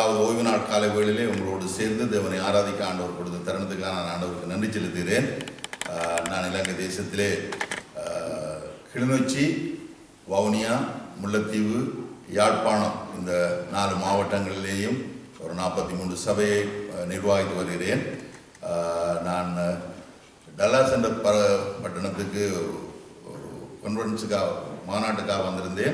முதலாவது ஓய்வு நாள் காலை வேளையிலே உங்களோடு சேர்ந்து தேவனை ஆராதிக்க ஆண்டவர் கொடுத்த தருணத்துக்காக நான் ஆண்டவருக்கு நன்றி செலுத்துகிறேன் ஆஹ் நான் இலங்கை தேசத்திலே ஆஹ் கிளிநொச்சி வவுனியா முல்லைத்தீவு யாழ்ப்பாணம் இந்த நாலு மாவட்டங்களிலேயும் ஒரு நாற்பத்தி மூன்று சபையை ஆஹ் நிர்வகித்து வருகிறேன் ஆஹ் நான் டல்லாஸ் என்ற ப பட்டணத்துக்கு ஒரு கான்ஃபரன்ஸுக்காக மாநாட்டுக்காக வந்திருந்தேன்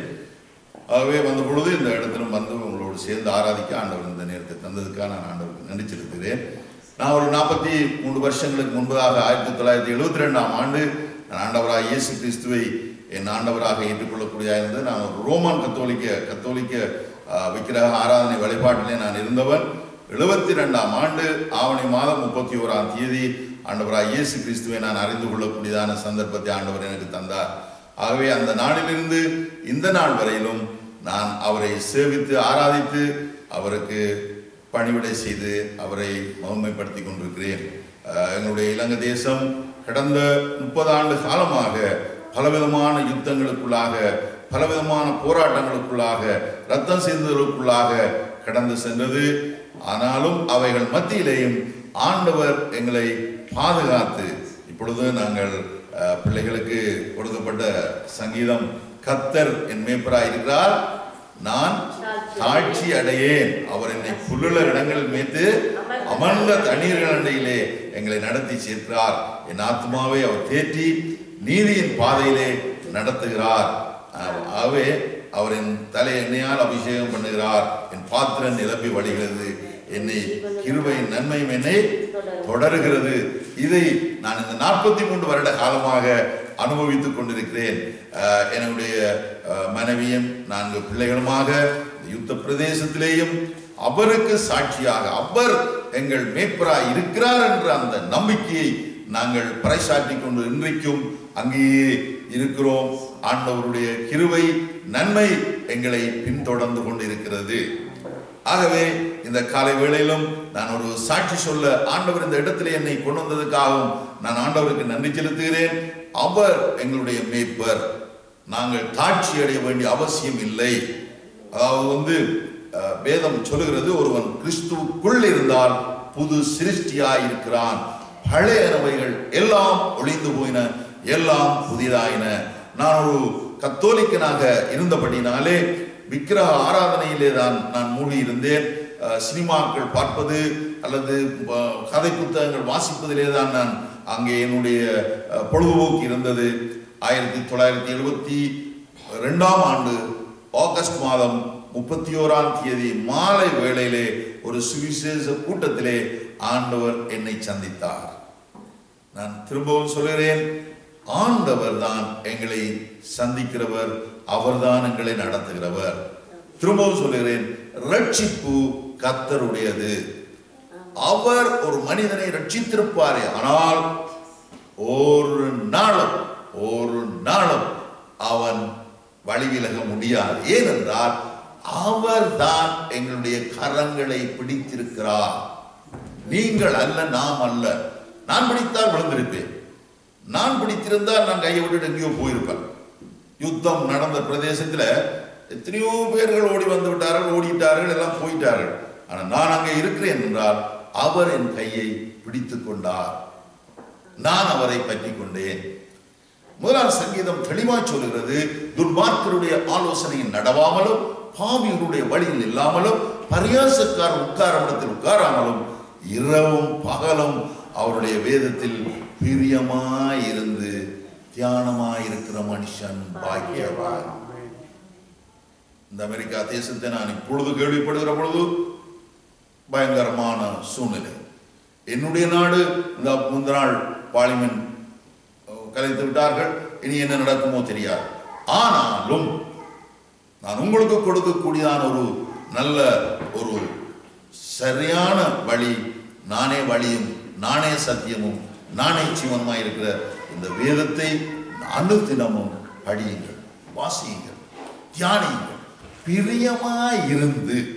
ஆகவே வந்த பொழுது இந்த இடத்திலும் வந்து உங்களோடு சேர்ந்து ஆராதிக்க ஆண்டவர் இந்த நேரத்தை தந்ததுக்காக நான் ஆண்டவருக்கு நன்றி செலுத்துகிறேன் நான் ஒரு நாற்பத்தி மூன்று வருஷங்களுக்கு முன்பதாக ஆயிரத்தி தொள்ளாயிரத்தி எழுபத்தி ரெண்டாம் ஆண்டு நான் ஆண்டவராக இயேசு கிறிஸ்துவை என் ஆண்டவராக ஏற்றுக்கொள்ளக்கூடியதாக இருந்தது நான் ஒரு ரோமான் கத்தோலிக்க கத்தோலிக்க ஆஹ், விக்கிரக ஆராதனை வழிபாட்டிலே நான் இருந்தவன் எழுபத்தி ரெண்டாம் ஆண்டு ஆவணி மாதம் முப்பத்தி ஓராம் தேதி ஆண்டவராக இயேசு கிறிஸ்துவை நான் அறிந்து கொள்ளக்கூடியதான சந்தர்ப்பத்தை ஆண்டவர் எனக்கு தந்தார் ஆகவே அந்த நாளிலிருந்து இந்த நாள் வரையிலும் நான் அவரை சேவித்து ஆராதித்து அவருக்கு பணிவிடை செய்து அவரை மகிமைப்படுத்தி கொண்டிருக்கிறேன் அஹ், எங்களுடைய இலங்கை தேசம் கடந்த முப்பது ஆண்டு காலமாக பலவிதமான யுத்தங்களுக்குள்ளாக பலவிதமான போராட்டங்களுக்குள்ளாக ரத்தம் சிந்துதலுக்குள்ளாக கடந்து சென்றது ஆனாலும் அவைகள் மத்தியிலேயும் ஆண்டவர் எங்களை பாதுகாத்து இப்பொழுது நாங்கள் அஹ், பிள்ளைகளுக்கு கொடுக்கப்பட்ட சங்கீதம் கத்தர் என் மேய்ப்பராய் இருக்கிறார் நான் தாழ்ச்சி அடையேன் அவர் என்னை புல்லுள்ள இடங்களில் மேய்த்து அமர்ந்த தண்ணீர்கள் அண்டையிலே எங்களை நடத்தி சேர்க்கிறார் என் ஆத்மாவை அவர் தேற்றி நீதியின் பாதையிலே நடத்துகிறார் ஆ- ஆகவே அவர் என் தலை எண்ணெயால் அபிஷேகம் பண்ணுகிறார் என் பாத்திரம் நிரம்பி வழிகிறது என்னை கிருபையின் நன்மையும் என்னை தொடருகிறது இதை நான் இந்த நாற்பத்தி மூன்று வருட காலமாக அனுபவித்துக் கொண்டிருக்கிறேன் அஹ், என்னுடைய அஹ், மனைவியும் நான்கு பிள்ளைகளுமாக இந்த யுத்த பிரதேசத்திலேயும் அவருக்கு சாட்சியாக அவர் எங்கள் மேய்ப்பராய் இருக்கிறார் என்ற அந்த நம்பிக்கையை நாங்கள் பறைசாற்றிக் கொண்டு இன்றைக்கும் அங்கேயே இருக்கிறோம் ஆண்டவருடைய கிருபை நன்மை எங்களை பின்தொடர்ந்து கொண்டிருக்கிறது ஆகவே இந்த காலை வேளையிலும் நான் ஒரு சாட்சி சொல்ல ஆண்டவர் இந்த இடத்துல என்னை கொண்டு வந்ததுக்காகவும் நான் ஆண்டவருக்கு நன்றி செலுத்துகிறேன் அவர் எங்களுடைய மேய்ப்பர் நாங்கள் தாட்சி அடைய வேண்டிய அவசியம் இல்லை அதாவது வந்து அஹ், வேதம் சொல்லுகிறது ஒருவன் கிறிஸ்துவுக்குள் இருந்தால் புது சிருஷ்டியாய் இருக்கிறான் பழையனவைகள் எல்லாம் ஒளிந்து போயின எல்லாம் புதிதாயின நான் ஒரு கத்தோலிக்கனாக இருந்தபடினாலே விக்கிரக ஆராதனையிலே தான் நான் மூடி இருந்தேன் அஹ், சினிமாக்கள் பார்ப்பது அல்லது அஹ், கதை புத்தகங்கள் வாசிப்பதிலே தான் நான் அங்கே என்னுடைய அஹ், பொழுதுபோக்கு இருந்தது ஆயிரத்தி தொள்ளாயிரத்தி எழுபத்தி ரெண்டாம் ஆண்டு ஆகஸ்ட் மாதம் முப்பத்தி ஓராம் தேதி மாலை வேளையிலே ஒரு சுவிசேஷ கூட்டத்திலே ஆண்டவர் என்னை சந்தித்தார் நான் திரும்பவும் சொல்கிறேன் ஆண்டவர் தான் எங்களை சந்திக்கிறவர் அவர்தான் எங்களை நடத்துகிறவர் திரும்பவும் சொல்கிறேன் ரட்சிப்பு கத்தருடையது அவர் ஒரு மனிதனை ரட்சித்திருப்பாரே ஆனால் ஒரு நாளும் ஒரு நாளும் அவன் வழிவிலக முடியாது ஏனென்றால் அவர்தான் எங்களுடைய கரங்களை பிடித்திருக்கிறார் நீங்கள் அல்ல நாம் அல்ல நான் பிடித்தால் விழுந்திருப்பேன் நான் பிடித்திருந்தால் நான் கையை விட்டுட்டு எங்கேயோ போயிருப்பேன் யுத்தம் நடந்த பிரதேசத்துல எத்தனையோ பேர்கள் ஓடி வந்து விட்டார்கள் ஓடிட்டார்கள் எல்லாம் போயிட்டார்கள் ஆனால் நான் அங்கே இருக்கிறேன் என்றால் அவர் என் கையை பிடித்துக் கொண்டார் நான் அவரை பற்றி கொண்டேன் முதலாம் சங்கீதம் தெளிவாய் சொல்கிறது துர்மார்க்கருடைய ஆலோசனையில் நடவாமலும் பாவிகளுடைய வழியில் இல்லாமலும் பரியாசக்கார் உட்காரும் இடத்தில் உட்காராமலும் இரவும் பகலும் அவருடைய வேதத்தில் பிரியமாயிருந்து தியானமாயிருக்கிற மனுஷன் பாக்கியவான் இந்த அமெரிக்கா தேசத்தை நான் இப்பொழுது கேள்விப்படுகிற பொழுது பயங்கரமான சூழ்நிலை என்னுடைய நாடு இந்த முந்த நாள் பார்லிமெண்ட் அஹ், கலைத்து விட்டார்கள் இனி என்ன நடக்குமோ தெரியாது ஆனாலும் நான் உங்களுக்கு கொடுக்கக்கூடியதான ஒரு நல்ல ஒரு சரியான வழி நானே வழியும் நானே சத்தியமும் நானே ஜீவனமாய் இருக்கிற இந்த வேதத்தை அனுதினமும் படியுங்கள் வாசியுங்கள் தியானியுங்கள் பிரியமாயிருந்து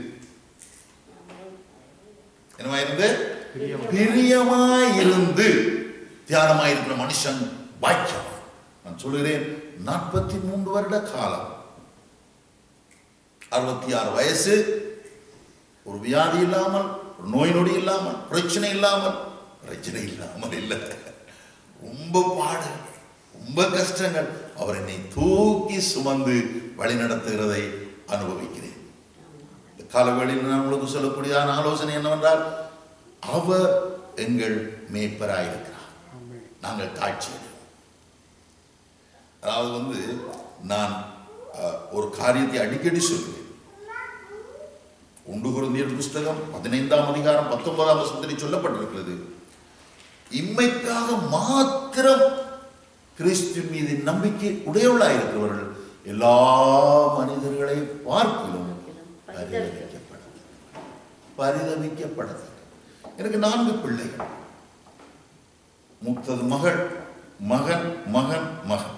என்னமாயிருந்து பிரியமாயிருந்து தியானமாயிருக்கிற மனுஷன் பாக்கியவான் நான் சொல்கிறேன் நாற்பத்தி மூன்று வருட காலம் அறுபத்தி ஆறு வயசு ஒரு வியாதி இல்லாமல் ஒரு நோய் நொடி இல்லாமல் பிரச்சனை இல்லாமல் பிரச்சனை இல்லாமல் இல்லை ரொம்ப பாடு ரொம்ப கஷ்டங்கள் அவர் என்னை தூக்கி சுமந்து வழி நடத்துகிறதை அனுபவிக்கிறேன் இந்த காலவேளையில் நான் உங்களுக்கு சொல்லக்கூடியதான ஆலோசனை என்னவென்றால் அவர் எங்கள் மேய்ப்பராயிருக்கிறார் நாங்கள் தாட்சி அடைவோம் அதாவது வந்து நான் அஹ், ஒரு காரியத்தை அடிக்கடி சொல்கிறேன் ஒன்று குருந்தியர் புஸ்தகம் பதினைந்தாம் அதிகாரம் பத்தொன்பதாம் வசனத்தில் சொல்லப்பட்டிருக்கிறது இம்மைக்காக மாத்திரம் கிறிஸ்து மீது நம்பிக்கை உடையவளாயிருக்கிறவர்கள் எல்லா மனிதர்களை பார்க்கிலும் பரிதவிக்கப்பட பரிதவிக்கப்பட எனக்கு நான்கு பிள்ளைகள் மூத்தது மகள் மகன் மகன் மகன்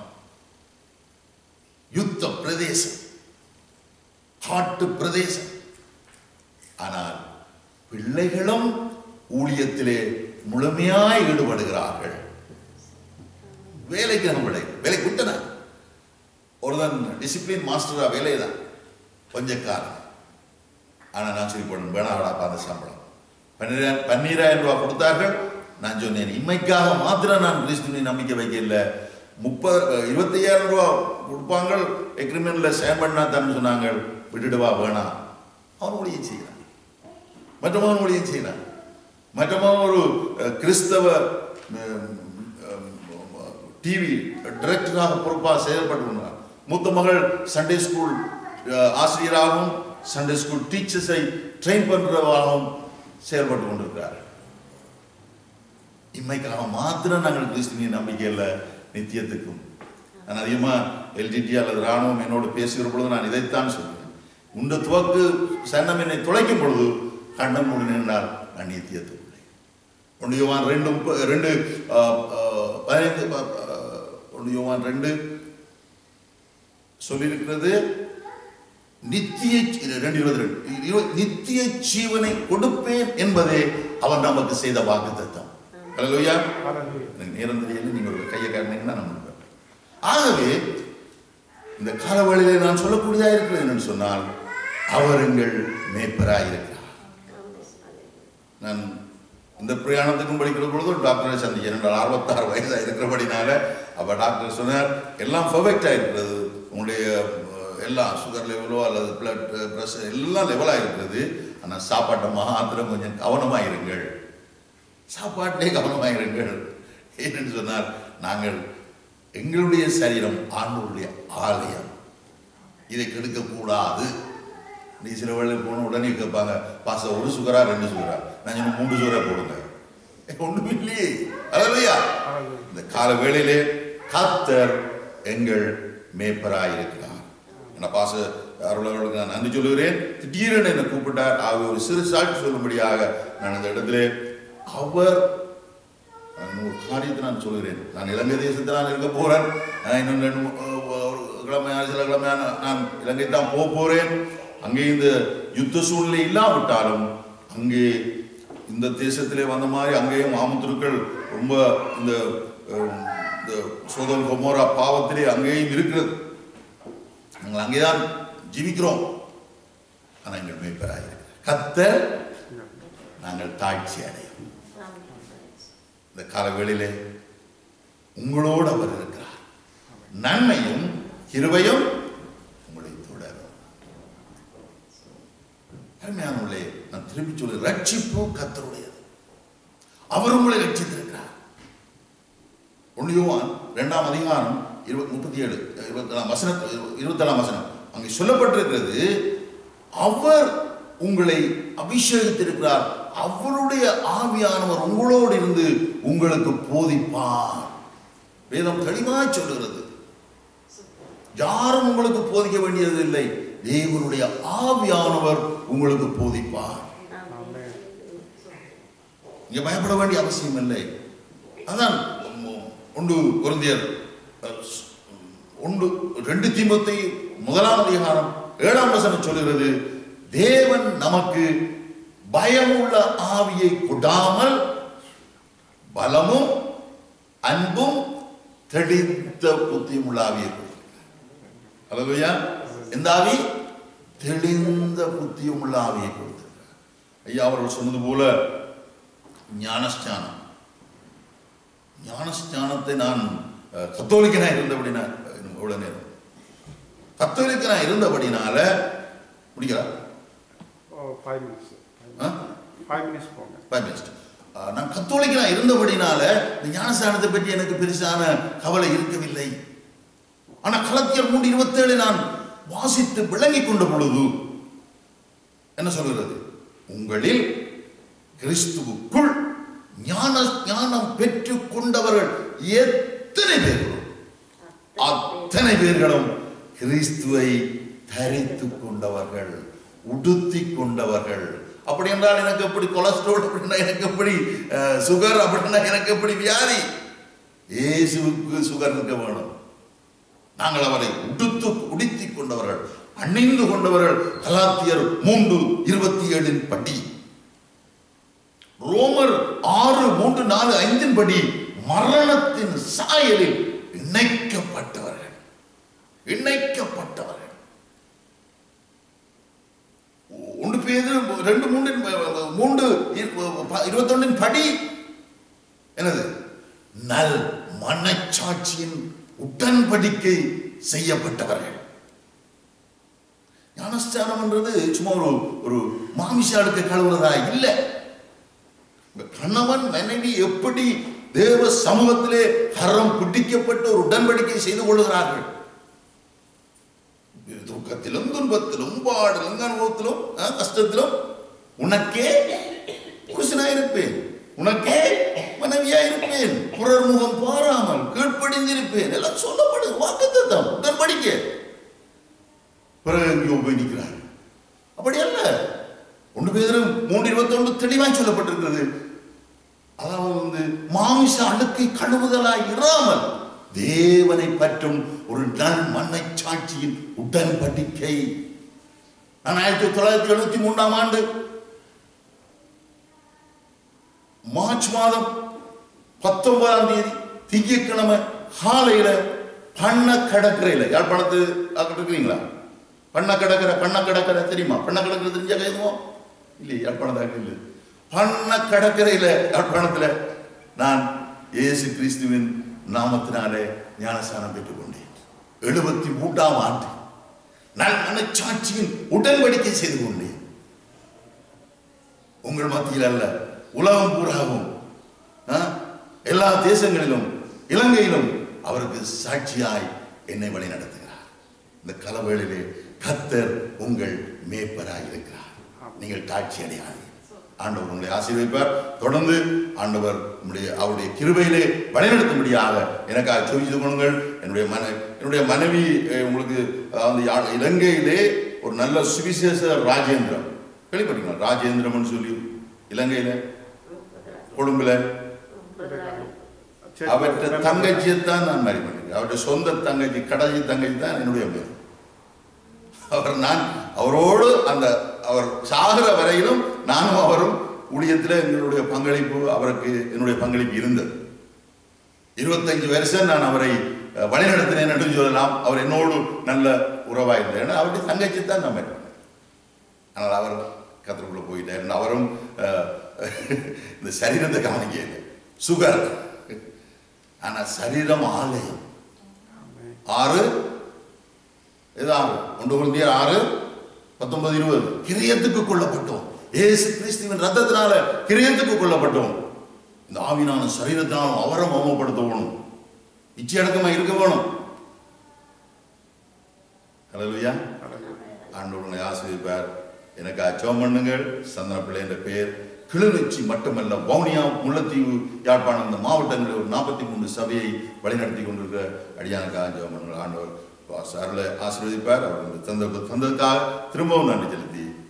யுத்த பிரதேசம் காட்டு பிரதேசம் ஆனால் பிள்ளைகளும் ஊழியத்திலே முழுமையாய் ஈடுபடுகிறார்கள் வேலைக்கு நம்ம பிள்ளை வேலைக்கு விட்டன ஒருதன் டிசிப்ளின் மாஸ்டரா வேலை தான் கொஞ்சக்காரன் ஆனால் நான் சொல்லி போடணும் வேணாடாப்பா அந்த சம்பளம் பன்னிரா பன்னீராயிரம் ரூபாய் கொடுத்தார்கள் நான் சொன்னேன் இம்மைக்காக மாத்திரம் நான் கிறிஸ்துவின் நம்பிக்கை வைக்கல முப்பது இருபத்தையாயிரம் ரூபா கொடுப்பாங்க எக்ரிமெண்ட்ல சேம் பண்ணா தான் சொன்னாங்க விட்டுடுவா வேணாம் அவன் ஊழியம் செய்கிறான் மற்றவன் ஊழியம் செய்கிறான் மற்றவன் ஒரு அஹ், கிறிஸ்தவ டிவி டிரெக்டராக பொறுப்பாக செயல்பட்டு கொண்டார் மூத்த மகள் சண்டே ஸ்கூல் அஹ், ஆசிரியராகவும் சண்டே ஸ்கூல் டீச்சர்ஸை ட்ரெயின் பண்றவராகவும் செயல்பட்டு கொண்டிருக்கிறார் இம்மைக்காக மாத்திரம் நாங்கள் கிறிஸ்துவின் நம்பிக்கையில் நித்தியத்துக்கும் நான் அதிகமாக எல்டிடி அல்லது ராணுவம் என்னோடு பேசுகிற பொழுது நான் இதைத்தான் சொல்கிறேன் உண்ட துவக்கு சன்னம் என்னை துளைக்கும் பொழுது கண்டம் மூடி நின்றால் நான் நித்தியத்துக்குள்ளே ஒன்று யோவான் ரெண்டு முப்ப ரெண்டு ஆ, ஆ, பதினைந்து ஆ, ஆ, ஒன்று யோவான் ரெண்டு சொல்லியிருக்கிறது நித்திய ரெண்டு இருபது ரெண்டு இரு- நித்திய ஜீவனை கொடுப்பேன் என்பதே அவர் நமக்கு செய்த வாக்கு தத்தம் ஹalleluya எனக்கு நேரம் தெரியல நீங்க ஒரு கையை காட்டினீங்கன்னா நான் முடிப்பேன் ஆகவே இந்த காலவழியிலே நான் சொல்லக்கூடியதா இருக்கிறது என்னன்னு சொன்னால் அவர் எங்கள் மேய்ப்பராய் இருக்கிறார் நான் இந்த பிரயாணத்துக்கும் படிக்கிற பொழுது ஒரு டாக்டரை சந்திச்சேன் என்றால் அறுபத்தாறு வயசாக இருக்கிறபடினால அப்போ டாக்டர் சொன்னார் எல்லாம் பர்ஃபெக்டாக இருக்கிறது உங்களுடைய அஹ், எல்லாம் சுகர் லெவலோ அல்லது பிளட் ப்ரெஷர் எல்லாம் லெவலாக இருக்கிறது ஆனால் சாப்பாட்டை மாத்திரம் கொஞ்சம் கவனமாக இருங்கள் சாப்பாட்டிலே கவனமாக இருங்கள் ஏனென்று சொன்னால் நாங்கள் எங்களுடைய சரீரம் ஆண்டவருடைய ஆலயம் இதை கெடுக்கக்கூடாது நீ சில வேளை போன உடனே கேட்பாங்க பாச ஒரு சுகரா ரெண்டு சுகரா நான் சொன்ன மூன்று சுகரா போடுங்க ஒன்றும் இல்லையே அல்லையா இந்த கால வேளையிலே கர்த்தர் எங்கள் மேய்ப்பராய் இருக்கிறார் என்ன பாச அருளவர்களுக்கு நான் நன்றி சொல்லுகிறேன் திடீரென என்னை கூப்பிட்டார் ஆக ஒரு சிறு சாட்சி சொல்லும்படியாக நான் இந்த இடத்திலே அவர் நான் ஒரு காரியத்தை நான் சொல்கிறேன் நான் இலங்கை தேசத்தில் நான் இருக்க போறேன் நான் இன்னும் ரெண்டு மூ- அஹ் ஒரு கிழமையான சில கிழமையான நான் இலங்கை தான் போக போறேன் அங்கே இந்த யுத்த சூழ்நிலை இல்லாவிட்டாலும் அங்கே இந்த தேசத்திலே வந்த மாதிரி அங்கேயும் ஆமுத்திருக்கள் ரொம்ப இந்த அஹ், இந்த சோதம் கொமோரா பாவத்திலே அங்கேயும் இருக்கிறது நாங்கள் அங்கேதான் ஜீவிக்கிறோம் ஆனால் எங்கள் மேய்ப்பராக கத்தர் நாங்கள் தாழ்ச்சி அடையும் இந்த காலவேளையிலே உங்களோடு அவர் இருக்கிறார் நன்மையும் கிருபையும் உங்களை தொடரும் அருமையானவர்களே நான் திரும்பி சொல்லி ரட்சிப்பு கத்தருடையது அவர் உங்களை ரட்சித்திருக்கிறார் ஒன்று யோவான் இரண்டாம் அதிகாரம் இருபத்தி முப்பத்தி ஏழு இருபத்தேழாம் வசன இருபத்தேழாம் வசனம் அங்கே சொல்லப்பட்டிருக்கிறது அவர் உங்களை அபிஷேகித்திருக்கிறார் அவருடைய ஆவியானவர் உங்களோடு இருந்து உங்களுக்கு போதிப்பார் வேதம் தெளிவாய் சொல்லுகிறது யாரும் உங்களுக்கு போதிக்க வேண்டியது இல்லை தேவனுடைய ஆவியானவர் உங்களுக்கு போதிப்பார் இங்க பயப்பட வேண்டிய அவசியம் இல்லை அதான் உம், ஒன்று குருந்தியர் அஹ், ஸ்- ஒன்று ரெண்டு தீமத்தை முதலாம் அதிகாரம் ஏழாம் வசனம் சொல்லுகிறது தேவன் நமக்கு பயமுள்ள ஆவியை கொடாமல் பலமும் அன்பும் தெளிந்த புத்தியும் உள்ள ஆவியை கொடுத்திருக்கிறார் அல்லையா எந்த ஆவி தெளிந்த புத்தியும் உள்ள ஆவியை கொடுத்திருக்கிறார் ஐயா அவர்கள் சொன்னது போல ஞானஸ்தானம் ஞானஸ்தானத்தை நான் அஹ், கத்தோலிக்கனாக இருந்தபடினா எவ்வளவு நேரம் கத்தோலிக்கனாக இருந்தபடினால முடிக்கிறா ஃபைவ் மினிட்ஸ் ஆ? ஃபைவ் மினிட்ஸ் போங்க Prime Minister. ஆஹ் நான் கத்தோலிக்கனா இருந்தபடினால இந்த ஞானஸ்தானத்தை பற்றி எனக்கு பெருசான கவலை இருக்கவில்லை ஆனா கலத்தியர் மூன்று இருபத்தேழு நான் வாசித்து விளங்கிக் கொண்ட பொழுது என்ன சொல்கிறது உங்களில் கிறிஸ்துவுக்குள் ஞான ஞானம் பெற்றுக் கொண்டவர்கள் எத்தனை பேர்களும் அத்தனை பேர்களும் கிறிஸ்துவை தரித்துக் கொண்டவர்கள் உடுத்திக் கொண்டவர்கள் அப்படி என்றால் எனக்கு எப்படி கொலஸ்ட்ரால் அப்படின்னா எனக்கு எப்படி சுகர் அப்படின்னா எனக்கு எப்படி வியாதி இயேசுவுக்கு சுகர் இருக்க வேணும் நாங்கள் அவரை உடுத்து உடுத்திக் கொண்டவர்கள் அணிந்து கொண்டவர்கள் கலாத்தியர் மூன்று இருபத்தி ஏழின் படி ரோமர் ஆறு மூன்று நாலு ஐந்தின் படி மரணத்தின் சாயலில் இணைக்கப்பட்டவர்கள் இணைக்கப்பட்டவர்கள் ஒன்று பேரு ரெண்டு மூன்றின் மூன்று இருபத்தொன்னின் படி என்னது நல் மனச்சாட்சியின் உடன்படிக்கை செய்யப்பட்டவர்கள் ஞானஸ்தானம்ன்றது சும்மா ஒரு ஒரு மாமிசாளுக்கு கழுவுறதா இல்லை கணவன் மனைவி எப்படி தேவ சமூகத்திலே கரம் பிடிக்கப்பட்டு ஒரு உடன்படிக்கை செய்து கொள்கிறார்கள் துக்கத்திலும் துன்பத்திலும் பாடலும் அனுபவத்திலும் அஹ், கஷ்டத்திலும் உனக்கே புருஷனாயிருப்பேன் உனக்கே மனைவியாயிருப்பேன் புறர் முகம் பாராமல் கீழ்ப்படிந்திருப்பேன் எல்லாம் சொல்லப்படுது வாக்குத்தத்தம் உடன்படிக்கை பிறகு எங்கேயோ போய் நிற்கிறார் அப்படி அல்ல ஒன்று பேரும் மூன்று இருபத்தி ஒன்று தெளிவாய் சொல்லப்பட்டிருக்கிறது அதாவது வந்து மாமிச அழுக்கை கழுவுதலாய் இராமல் தேவனை பற்றும் ஒரு நல் மண்ணை சாட்சியின் உடன்படிக்கை நான் ஆயிரத்தி தொள்ளாயிரத்தி எழுபத்தி மூன்றாம் ஆண்டு மார்ச் மாதம் பத்தொன்பதாம் தேதி திங்கட்கிழமை காலையில பண்ண கடற்கரையில யாழ்ப்பாணத்து அங்கிட்டு இருக்கிறீங்களா பண்ண கடற்கரை பண்ண கடற்கரை தெரியுமா பண்ண கடற்கரை தெரிஞ்சா கைதுவோம் இல்லை யாழ்ப்பாணம் இல்லை பண்ண கடற்கரையில யாழ்ப்பாணத்துல நான் இயேசு கிறிஸ்துவின் நாமத்தினாலே ஞானஸ்தானம் பெற்றுக் கொண்டேன் எழுபத்தி மூன்றாம் ஆண்டு நான் மனச்சாட்சியின் உடன்படிக்கை செய்து கொண்டேன் உங்கள் மத்தியில் அல்ல உலகம் பூராவும் ஆ, எல்லா தேசங்களிலும் இலங்கையிலும் அவருக்கு சாட்சியாய் என்னை வழி நடத்துகிறார் இந்த கலவேளிலே கத்தர் உங்கள் மேய்ப்பராய் இருக்கிறார் நீங்கள் காட்சி அடையாதீர்கள் ஆண்டவர் உங்களை ஆசீர்வதிப்பார் தொடர்ந்து ஆண்டவர் உங்களுடைய அவருடைய கிருபையிலே வழிநடத்தும்படியாக எனக்காக சொல்லித்து கொள்ளுங்கள் என்னுடைய மன என்னுடைய மனைவி அஹ், உங்களுக்கு அந்த யா- இலங்கையிலே ஒரு நல்ல சுவிசேஷ ராஜேந்திரம் கேள்விப்பட்டீங்களா ராஜேந்திரம்னு சொல்லி இலங்கையில கொழும்புல அவற்றை தங்கச்சியைத்தான் நான் மேரி பண்ணிருக்கேன் அவருடைய சொந்த தங்கச்சி கடைசி தங்கச்சி தான் என்னுடைய பேர் அவர் நான் அவரோடு அந்த அவர் சாகிற வரையிலும் நானும் அவரும் ஊழியத்தில் எங்களுடைய பங்களிப்பு அவருக்கு என்னுடைய பங்களிப்பு இருந்தது இருபத்தஞ்சு வருஷம் நான் அவரை அஹ், வழிநடத்தினேன் என்று சொல்லலாம் அவர் என்னோடு நல்ல உறவாக இருந்தார் ஏன்னா அவருடைய தங்கச்சி தான் நான் மேரி பண்ணேன் ஆனால் அவர் கத்திரக்குள்ள போயிட்டார் அவரும் அஹ், இந்த சரீரத்தை கவனிக்கல சுகர் ஆனா சரீரம் ஆலயம் ஆறு இது ஆறு ஒன்று குழந்தையர் ஆறு பத்தொன்பது இருபது கிரியத்துக்கு கொள்ளப்பட்டோம் ஏசு கிறிஸ்துவின் ரத்தத்தினால கிரியத்துக்கு கொள்ளப்பட்டோம் இந்த ஆவினான சரீரத்தினாலும் அவரை மோமப்படுத்தணும் இச்சையடக்கமா இருக்க வேணும் ஹalleluya ஆண்டவர் உங்களை ஆசிரியப்பார் எனக்கு அச்சம் பண்ணுங்கள் சந்தன பிள்ளை என்ற பெயர் கிளிநொச்சி மட்டுமல்ல வவுனியா முல்லைத்தீவு யாழ்ப்பாணம் இந்த மாவட்டங்களில் ஒரு நாற்பத்தி மூன்று சபையை வழிநடத்தி கொண்டிருக்கிற அடியானுக்காக ஜெபம் பண்ணுங்கள் ஆண்டவர் அருளை ஆசீர்வதிப்பார் அவர் இந்த தந்த தந்ததுக்காக திரும்பவும் நன்றி செலுத்தி